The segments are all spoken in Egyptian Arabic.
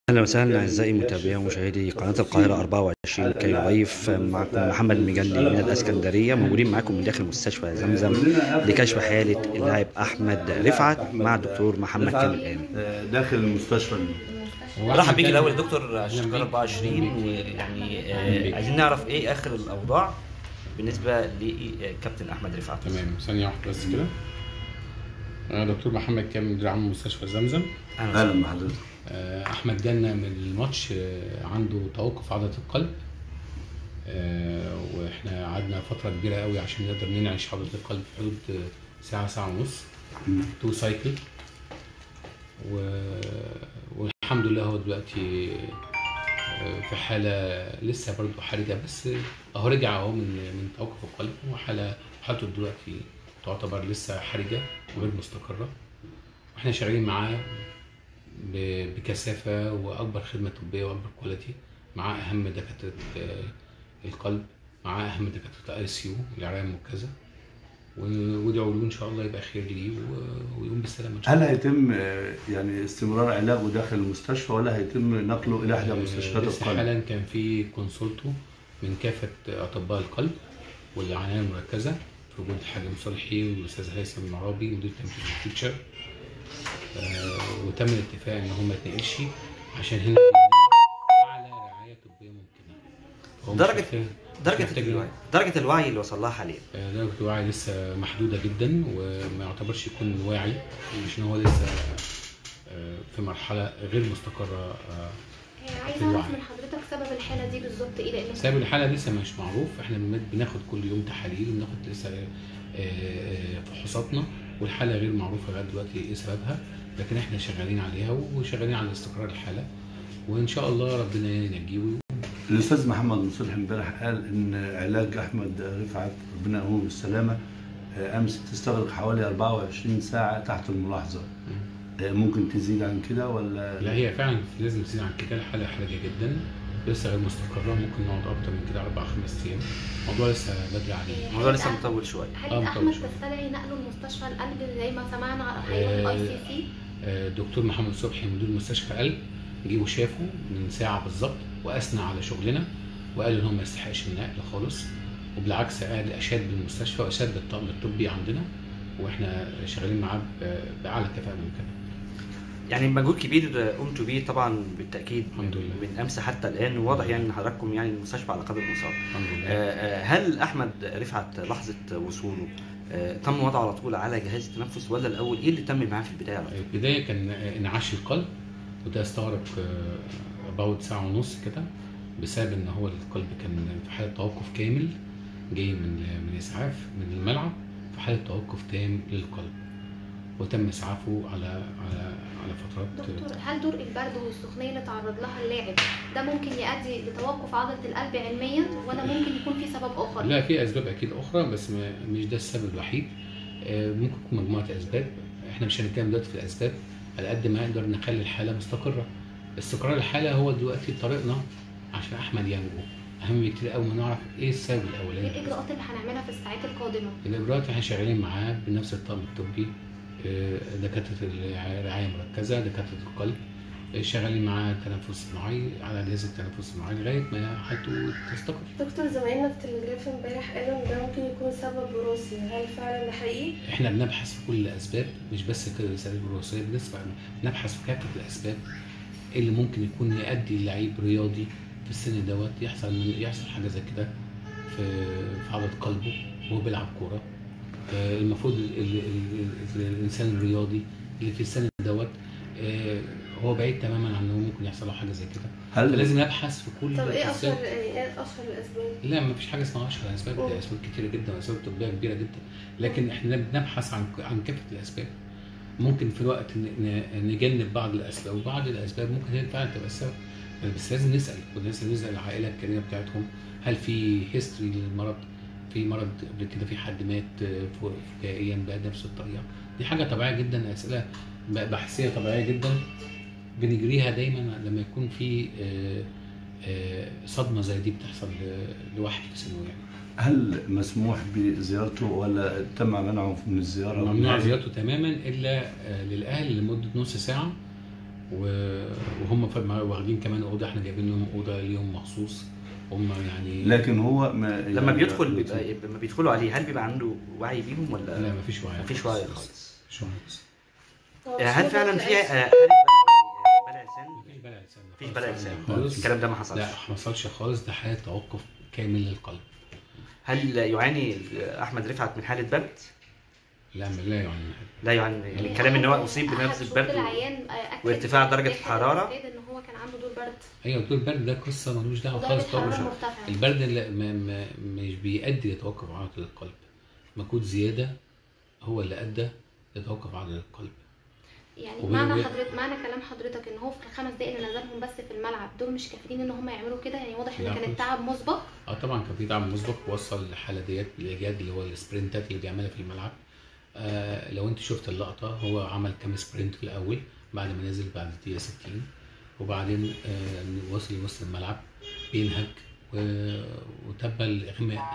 اهلا وسهلا اعزائي متابعي ومشاهدي قناه القاهره 24 كي ضيف معكم محمد المجلي من الاسكندريه موجودين معكم من داخل مستشفى زمزم لكشف حاله اللاعب احمد رفعت مع الدكتور محمد كامل امين داخل المستشفى مرحبا بيك الاول يا دكتور شكر 24 ويعني آه، عايزين نعرف ايه اخر الاوضاع بالنسبه لكابتن احمد رفعت تمام ثانية واحدة بس كده أنا دكتور محمد كامل مدير عام مستشفى زمزم اهلا وسهلا اهلا بحضرتك آه، أحمد جالنا من الماتش آه، عنده توقف عضلة القلب آه، وإحنا قعدنا فترة كبيرة قوي عشان نقدر ننعش عضلة القلب في حدود آه، ساعة ساعة ونص تو سايكل و... والحمد لله هو دلوقتي آه، في حالة لسه برضه حرجة بس اهو رجع اهو من من توقف القلب وحالة حالته دلوقتي تعتبر لسه حرجة وغير مستقرة واحنا شغالين معاه ب- بكثافة وأكبر خدمة طبية وأكبر كواليتي مع أهم دكاترة آه، القلب مع أهم دكاترة اي سي يو العناية المركزة و- وادعوا له إن شاء الله يبقى خير ليه و- ويقوم بالسلامة إن شاء هل الله. هيتم آه، يعني استمرار علاجه داخل المستشفى ولا هيتم نقله الى احدى مستشفيات آه، لسه القلب؟ حالا كان في كونسولتو من كافة أطباء القلب والعناية المركزة في وجود الحاج مصلحي والأستاذ هيثم المعرابي مدير تنفيذي الفيوتشر آه، وتم الاتفاق إن هو ما يتنقلش عشان هنا أعلى رعاية طبية ممكنة هو مش درجة- محتاج- درجه محتاج- الوعي درجه الوعي اللي وصل لها حاليا آه، درجة الوعي لسه محدودة جدا وما يعتبرش يكون واعي عشان هو لسه آه، في مرحلة غير مستقرة آه، عايزه اعرف من حضرتك سبب الحاله دي بالظبط ايه لان سبب الحالة لسه مش معروف احنا بن- بناخد كل يوم تحاليل وبناخد لسه آه، آه، فحوصاتنا والحالة غير معروفة لغاية دلوقتي ايه سببها لكن احنا شغالين عليها وشغالين على استقرار الحالة وان شاء الله ربنا ينجيه الاستاذ محمد مصلح امبارح قال ان علاج احمد رفعت ربنا يقوم بالسلامه آه، امس تستغرق حوالي 24 ساعه تحت الملاحظه آه، ممكن تزيد عن كده ولا لا هي فعلا لازم تزيد عن كده الحالة حرجة جدا لسه غير مستقرة ممكن نقعد أكتر من كده أربع خمس أيام الموضوع لسه بدري عليه الموضوع لسه مطول شويه آه، حاله مطول احمد شوية. تستدعي نقله لمستشفى القلب زي ما سمعنا هيروح الاي سي سي آه، دكتور محمد صبحي مدير مستشفى قلب جه وشافه من ساعة بالظبط وأثنى على شغلنا وقال إن هو ما يستحقش النقل خالص وبالعكس قال أشاد بالمستشفى وأشاد بالطاقم الطبي عندنا وإحنا شغالين معاه ب- بأعلى كفاءة ممكنة يعني مجهود كبير قمتوا بيه طبعا بالتاكيد الحمد لله. من امس حتى الان وواضح يعني ان حضراتكم يعني المستشفى على قدر المسار الحمد آه، لله آه، هل احمد رفعت لحظه وصوله آه، تم وضعه على طول على جهاز التنفس ولا الاول ايه اللي تم معاه في البدايه على طول؟ البداية كان انعاش القلب وده استغرق أباوت ساعة ونص كده بسبب إن هو القلب كان في حالة توقف كامل جاي من من إسعاف من الملعب في حالة توقف تام للقلب وتم إسعافه على على على فترات دكتور هل دور البرد والسخونيه اللي تعرض لها اللاعب ده ممكن يؤدي لتوقف عضله القلب علميا ولا ممكن يكون في سبب اخر؟ لا في أسباب أكيد أخرى بس ما مش ده السبب الوحيد آه، ممكن تكون مجموعة أسباب إحنا مش هنتكلم دلوقتي في الأسباب على قد ما نقدر نخلي الحالة مستقرة استقرار الحالة هو دلوقتي طريقنا عشان أحمد ينجو أهم بكتير قوي ما نعرف إيه السبب ايه الأولاني الاجراءات اللي هنعملها في الساعات القادمه؟ الإجراءات احنا شغالين معاه بنفس الطاقم الطبي آه، دكاترة الرعاية المركزة دكاترة القلب آه، شغالين معاه تنفس صناعي على جهاز التنفس الصناعي لغاية ما حالته تستقر دكتور زمايلنا في التلجراف امبارح قالوا ان ده ممكن يكون سبب وراثي هل فعلا ده حقيقي؟ احنا بنبحث في كل الاسباب مش بس كده الاسباب الوراثيه بنسبة بنبحث في كافه الاسباب اللي ممكن يكون يؤدي لعيب رياضي في السن دوت يحصل يحصل حاجه زي كده في في عضله قلبه وهو بيلعب كوره آه، المفروض ال ال ال الانسان الرياضي اللي في السن دوت آه، هو بعيد تماما عن انه ممكن يحصل له حاجه زي كده هل فلازم نبحث في كل طب ايه الأسباب. اشهر يعني ايه اشهر الاسباب؟ لا ما فيش حاجه اسمها اشهر اسباب مم. ده اسباب كتيره جدا واسباب طبيه كبيره جدا لكن احنا بنبحث عن عن كافه الاسباب ممكن في الوقت ن- ن- نجنب بعض الاسباب وبعض الاسباب ممكن هي فعلا تبقى السبب بس لازم نسال ولازم نسال العائله الكريمه بتاعتهم هل في هيستوري للمرض في مرض قبل كده في حد مات فوق- فجائيا بنفس الطريقه دي حاجه طبيعيه جدا اسئله ب- بحثيه طبيعيه جدا بنجريها دايما لما يكون في آه، آه، صدمه زي دي بتحصل ل- لواحد في سنه يعني هل مسموح بزيارته ولا تم منعه من الزياره ممنوع زيارته تماما الا آه، للاهل لمده نص ساعه و- وهم ف- واخدين كمان اوضه احنا جايبين لهم اوضه ليهم مخصوص هم يعني لكن هو ما لما يعني- بيدخل بيبقى لما بيدخلوا عليه هل بيبقى عنده وعي بيهم لا ولا مفيش وعي مفيش وعي خالص مفيش وعي هو مش هل مدرك فعلا في لأي هل شيء. بلع لسان مفيش بلع لسان مفيش خالص بلع يعني لسان خالص الكلام ده ما حصلش لا ما حصلش خالص ده حاله توقف كامل للقلب هل يعاني احمد رفعت من حاله برد لا لا يعني لا يعاني يعني الكلام ان هو اصيب أحد بنبذ شروط البرد العيان آه، أكد وارتفاع درجة في أحد الحرارة. الأسباب ان هو كان عنده دور برد ايوه دور البرد ده قصه ملوش دعوه ودرجه خالص حراره طبعا مرتفعه البرد اللي ما ما مش بيؤدي لتوقف عضله القلب مجهود زياده هو اللي ادى لتوقف عضله القلب يعني وبين- معنى وبين- حضرتك معنى كلام حضرتك ان هو في الخمس دقايق اللي نزلهم بس في الملعب دول مش كافيين ان هم يعملوا كده يعني واضح لا ان كان خالص. التعب مسبق اه طبعا كان في دعم مسبق وصل للحاله ديت بالايجاد اللي هو السبرنتات اللي بيعملها في الملعب آه لو انت شفت اللقطه هو عمل كام سبرنت في الاول بعد ما نزل بعد الدقيقه 60 وبعدين آه وصل لوسط الملعب بينهج و- وتبى الاغماء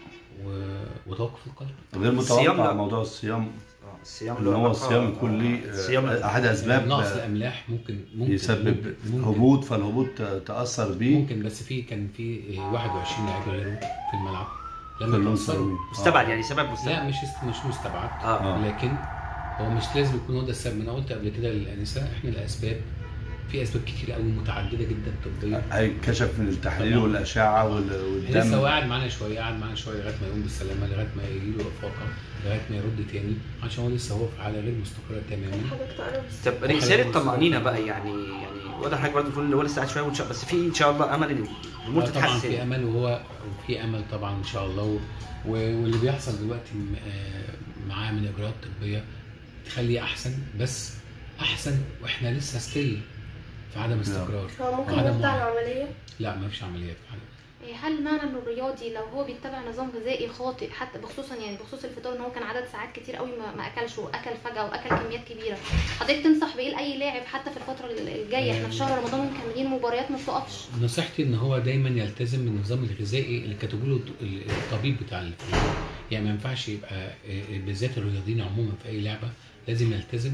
و- وتوقف القلب غير الصيام متوقع لا. موضوع الصيام آه، الصيام ان له هو علاقة- الصيام يكون ليه الصيام آه، احد اسباب نقص آه، الاملاح ممكن ممكن يسبب ممكن هبوط فالهبوط ت- تاثر بيه ممكن بس في كان في 21 لاعب غيره في الملعب لما كلهم توصلوا سليمين. مستبعد يعني سبب لا مستبعد مش مش مستبعد اه آه. لكن هو مش لازم يكون هو ده السبب انا قلت قبل كده للانسه احنا الاسباب في اسباب كتير قوي متعدده جدا طبيه هيكشف من التحاليل طبعاً. والاشعه وال- لسه هو والدم قاعد معانا شويه قاعد معانا شويه لغايه ما يقوم بالسلامه لغايه ما يجي له افاقه لغايه ما يرد تاني عشان هو لسه هو في حاله غير مستقره تماما حضرتك تعرف طب رسالة طمأنينة بقى يعني يعني واضح حضرتك برضه بتقول ان هو لسه قاعد شوية وإن شاء- بس في ان شاء الله امل ان الامور آه طبعا في تتحسن امل وهو وفي امل طبعا ان شاء الله و... و- واللي بيحصل دلوقتي م- آه، معاه من اجراءات طبيه تخليه احسن بس احسن واحنا لسه ستيل في عدم استقرار هو ممكن وعدم يخضع وعي. العملية لا ما فيش عمليات حاجة. إيه، هل معنى انه الرياضي لو هو بيتبع نظام غذائي خاطئ حتى بخصوصا يعني بخصوص الفطار ان هو كان عدد ساعات كتير قوي ما, ما اكلش واكل فجاه واكل كميات كبيره حضرتك تنصح بايه لاي لاعب حتى في الفتره الجايه احنا في شهر رمضان ومكملين مباريات ما بتقفش نصيحتي ان هو دايما يلتزم بالنظام الغذائي اللي كاتبه له ال- الطبيب بتاع الفريق يعني ما ينفعش يبقى آه، بالذات الرياضيين عموما في اي لعبه لازم يلتزم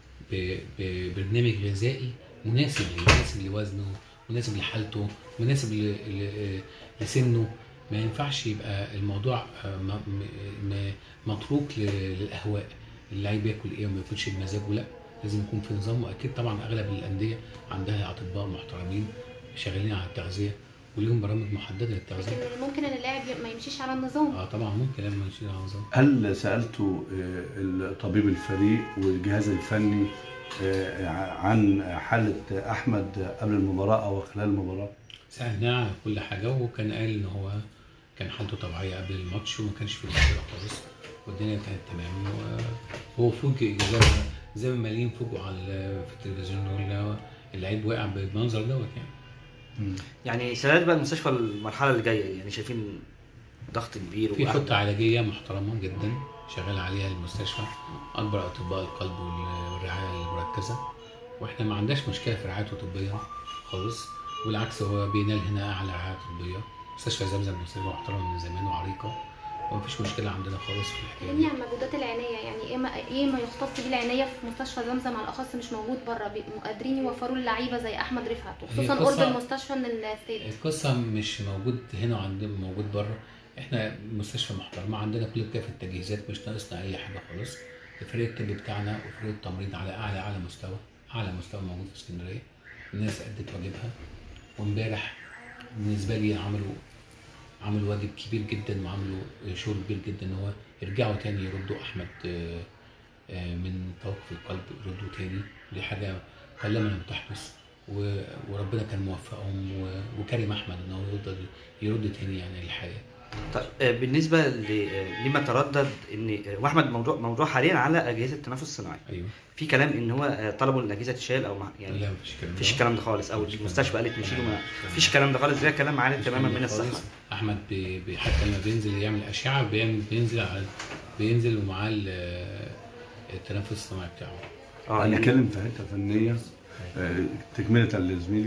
ب- ببرنامج غذائي مناسب مناسب لوزنه مناسب لحالته مناسب ل- ل- لسنه ما ينفعش يبقى الموضوع آه، م- م- م- متروك ل- للاهواء اللعيب ياكل ايه وما ياكلش بمزاجه لا لازم يكون في نظام واكيد طبعا اغلب الانديه عندها اطباء محترمين شغالين على التغذيه وليهم برامج محدده للتغذيه لكن ممكن ان اللاعب ما يمشيش على النظام اه طبعا ممكن لما نشيل على نظام هل سالتوا آه، طبيب الفريق والجهاز الفني آه، عن حاله احمد قبل المباراه او خلال المباراه؟ سالناه على كل حاجه وكان قال ان هو كان حالته طبيعيه قبل الماتش وما كانش فيه مشكله خالص والدنيا كانت تمام وهو فوجئ زي ما زي ما مالين فوجئوا على في التلفزيون دول اللعيب وقع بالمنظر دوت يعني يعني سنوات بقى المستشفى المرحلة اللي جاية يعني شايفين ضغط كبير في وقعد- خطه علاجيه محترمه جدا شغال عليها المستشفى اكبر اطباء القلب وال- والرعايه المركزه واحنا ما عندناش مشكله في رعايته طبيا خالص بالعكس هو بينال هنا اعلى رعايه طبيه مستشفى زمزم مستشفى محترمه من زمان وعريقه ومفيش مشكله عندنا خالص في الحكايه كلمني دي عن مجهودات العنايه يعني ايه ما ايه ما يختص بيه العنايه في مستشفى زمزم على الاخص مش موجود بره بيبقوا قادرين يوفروا اللعيبه زي احمد رفعت وخصوصا هي قرب قصة- المستشفى من الاستاد القصه مش موجود هنا وعندنا موجود بره احنا مستشفى محترمه عندنا كل كافه التجهيزات مش ناقصنا اي حاجه خالص الفريق الطبي بتاعنا وفريق التمريض على اعلى اعلى مستوى اعلى مستوى موجود في اسكندريه الناس ادت واجبها وامبارح بالنسبه لي عملوا عملوا واجب كبير جدا وعملوا شغل كبير جدا ان هو يرجعوا تاني يردوا احمد آه، آه، من توقف القلب يردوا تاني دي حاجه قلما لم تحدث و- وربنا كان موفقهم و- وكرم احمد ان هو يفضل يرد تاني يعني للحياه طيب آه، بالنسبة ل- آه، لما تردد ان آه، واحمد موضوع موضوع حاليا على اجهزة التنفس الصناعي ايوه في كلام ان هو آه، طلبوا ان الاجهزة تشال او ما يعني لا مفيش كلام مفيش ده. الكلام ده خالص او مفيش المستشفى كلام قالت ده. نشيله ما تمام. فيش الكلام ده خالص ده كلام عارف مفيش تماما كلام من ده خالص. الصحة احمد بي بي- حتى لما بينزل يعمل اشعه بيعمل بينزل على بينزل ومعاه ال- التنفس الصناعي بتاعه اه انا يعني اتكلم في حته فنيه آه، تكمله لزميلي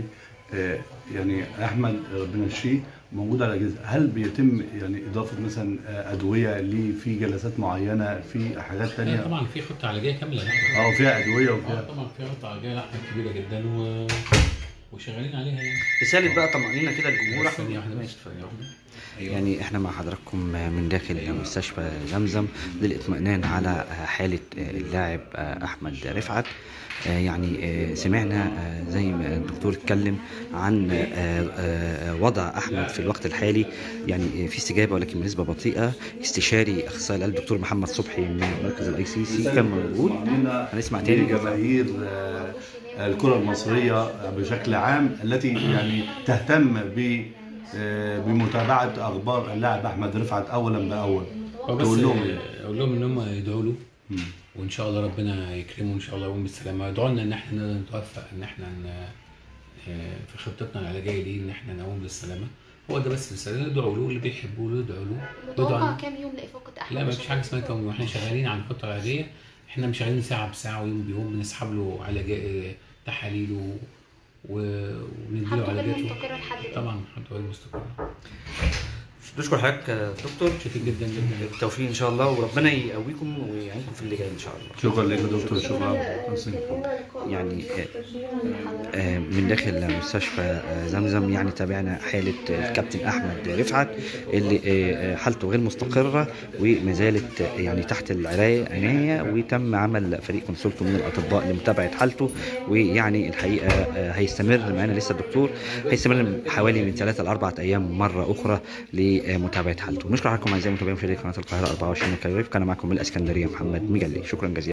آه، يعني احمد ربنا يشفيه موجود على الاجهزه هل بيتم يعني اضافه مثلا آه، ادويه ليه في جلسات معينه في حاجات لا تانية طبعا في خطه علاجيه كامله لاحمد اه فيها ادويه اه وفيها طبعا في خطه علاجيه لاحمد كبيره جدا و... وشغالين عليها يعني رساله بقى طمانينه كده للجمهور أحمد. ثانيه واحده بس ثانيه واحده ايوه يعني احنا مع حضراتكم من داخل مستشفى زمزم للاطمئنان على حالة اللاعب احمد رفعت يعني سمعنا زي ما الدكتور اتكلم عن وضع احمد في الوقت الحالي يعني في استجابه ولكن بنسبه بطيئه استشاري اخصائي القلب الدكتور محمد صبحي من مركز الاي سي سي كان موجود هنسمع تاني جماهير آه، الكره المصريه بشكل عام التي يعني تهتم ب آه، بمتابعه اخبار اللاعب احمد رفعت اولا باول هو بس تقول لهم إيه؟ اقول لهم ان هم يدعوا له مم. وان شاء الله ربنا يكرمه ان شاء الله يقوم بالسلامه يدعوا لنا ان احنا نقدر نتوفق ان احنا ن... آه، في خطتنا العلاجيه ليه ان احنا نقوم بالسلامه هو ده بس الرساله ندعوا له اللي بيحبوا له يدعوا له يدعوا متوقع عنه. كام يوم لافاقه احمد لا ما فيش حاجه اسمها كم يوم احنا شغالين على الخطه العلاجيه احنا مش شغالين ساعه بساعه ويوم بيوم بنسحب له علاجات تحاليله و- ونديله حالته غير علاجاته مستقره لحد دلوقتي طبعا حالته غير مستقره نشكر حضرتك يا دكتور شكرا جدا جدا بالتوفيق ان شاء الله وربنا يقويكم ويعينكم في اللي جاي ان شاء الله شكرا لك يا دكتور شكرا يعني آه، من داخل مستشفى آه، زمزم يعني تابعنا حالة آه، الكابتن أحمد رفعت اللي آه، آه، حالته غير مستقرة وما زالت آه، يعني تحت العناية عناية وتم عمل فريق كونسولته من الأطباء لمتابعة حالته ويعني الحقيقة آه، هيستمر معانا لسه الدكتور هيستمر حوالي من ثلاثة لأربعة أيام مرة أخرى لمتابعة حالته نشكر حضراتكم أعزائي المتابعين في قناة القاهرة 24 كان معكم من الإسكندرية محمد مجلي شكرا جزيلا